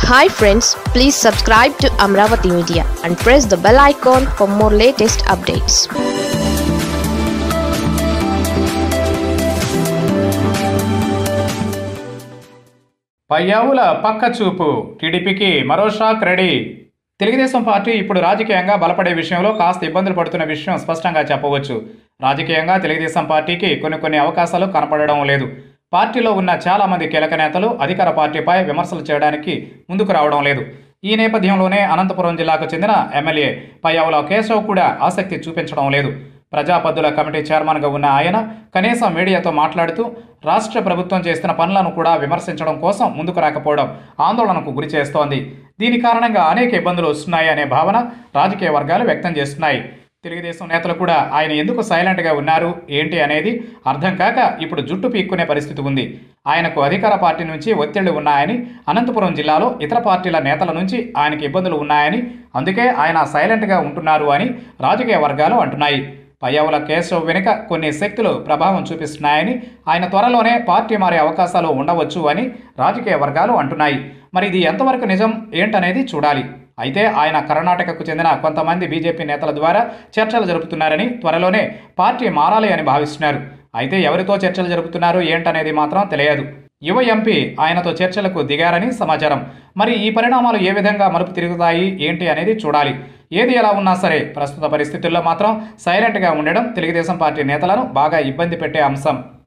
hi friends please subscribe to Amaravati media and press the bell icon for more latest updates Payyavula పక్క చూపు టీడీపీకి మరో shock ready Telugu Desam party ఇప్పుడు రాజకీయంగా బలపడే విషయంలో కాస్త ఇబ్బందులు పడుతున్న విషయం స్పష్టంగా చెప్పవచ్చు రాజకీయంగా తెలుగుదేశం పార్టీకి కొన్ని కొన్ని అవకాశాలు కనపడడం లేదు పార్టీలో ఉన్న చాలా మంది కీలక నేతలు అధికార పార్టీపై విమర్శలు చేయడానికి ముందుకు రావడం లేదు ఈ నేపథ్యంలోనే అనంతపురం జిల్లాకు చెందిన ఎమ్మెల్యే పయ్యావుల కేశవ్ కూడా ఆసక్తి చూపించడం లేదు ప్రజాపద్దుల కమిటీ చైర్మన్గా ఉన్న ఆయన కనీసం మీడియాతో మాట్లాడుతూ రాష్ట్ర ప్రభుత్వం చేస్తున్న పనులను కూడా విమర్శించడం కోసం ముందుకు రాకపోవడం ఆందోళనకు గురి చేస్తోంది దీని కారణంగా అనేక ఇబ్బందులు వస్తున్నాయి అనే భావన రాజకీయ వర్గాలు వ్యక్తం చేస్తున్నాయి తెలుగుదేశం నేతలు కూడా ఆయన ఎందుకు సైలెంట్గా ఉన్నారు ఏంటి అనేది అర్థం కాక ఇప్పుడు జుట్టు పీక్కునే పరిస్థితి ఉంది ఆయనకు అధికార పార్టీ నుంచి ఒత్తిళ్లు ఉన్నాయని అనంతపురం జిల్లాలో ఇతర పార్టీల నేతల నుంచి ఆయనకి ఇబ్బందులు ఉన్నాయని అందుకే ఆయన సైలెంట్గా ఉంటున్నారు అని రాజకీయ వర్గాలు అంటున్నాయి పయ్యావుల కేశవ్ వెనుక కొన్ని శక్తులు ప్రభావం చూపిస్తున్నాయని ఆయన త్వరలోనే పార్టీ మారే అవకాశాలు ఉండవచ్చు అని రాజకీయ వర్గాలు అంటున్నాయి మరి ఇది ఎంతవరకు నిజం ఏంటనేది చూడాలి అయితే ఆయన కర్ణాటకకు చెందిన కొంతమంది బీజేపీ నేతల ద్వారా చర్చలు జరుపుతున్నారని త్వరలోనే పార్టీ మారాలి అని భావిస్తున్నారు అయితే ఎవరితో చర్చలు జరుపుతున్నారు ఏంటనేది మాత్రం తెలియదు యువ ఎంపీ ఆయనతో చర్చలకు దిగారని సమాచారం మరి ఈ పరిణామాలు ఏ విధంగా మలుపు తిరుగుతాయి ఏంటి అనేది చూడాలి ఏది ఎలా ఉన్నా సరే ప్రస్తుత పరిస్థితుల్లో మాత్రం సైలెంట్గా ఉండడం తెలుగుదేశం పార్టీ నేతలను బాగా ఇబ్బంది పెట్టే అంశం